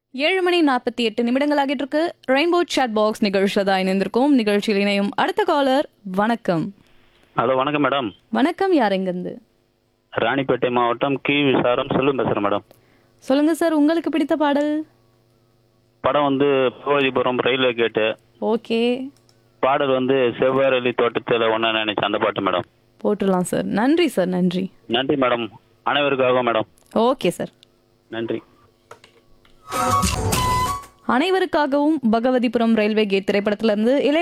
ஏழு மணி நாற்பத்தி எட்டு நிமிடங்கள் ஆகிட்டு இருக்கு ரெயின்போ சாட் பாக்ஸ் நிகழ்ச்சியில் தான் இணைந்திருக்கோம் நிகழ்ச்சியில் இணையும் அடுத்த காலர் வணக்கம் ஹலோ வணக்கம் மேடம் வணக்கம் யார் எங்கிருந்து ராணிப்பேட்டை மாவட்டம் கி விசாரம் செல்வம் பேசுகிறேன் மேடம் சொல்லுங்க சார் உங்களுக்கு பிடித்த பாடல் படம் வந்து பகவதிபுரம் ரயில்வே கேட்டு ஓகே பாடல் வந்து செவ்வாரளி தோட்டத்தில் ஒன்று நினைச்சேன் அந்த பாட்டு மேடம் போட்டுடலாம் சார் நன்றி சார் நன்றி நன்றி மேடம் அனைவருக்காகவும் மேடம் ஓகே சார் நன்றி அனைவருக்காகவும் பகவதிபுரம் ரயில்வே கேட் திரைப்படத்திலிருந்து இளைய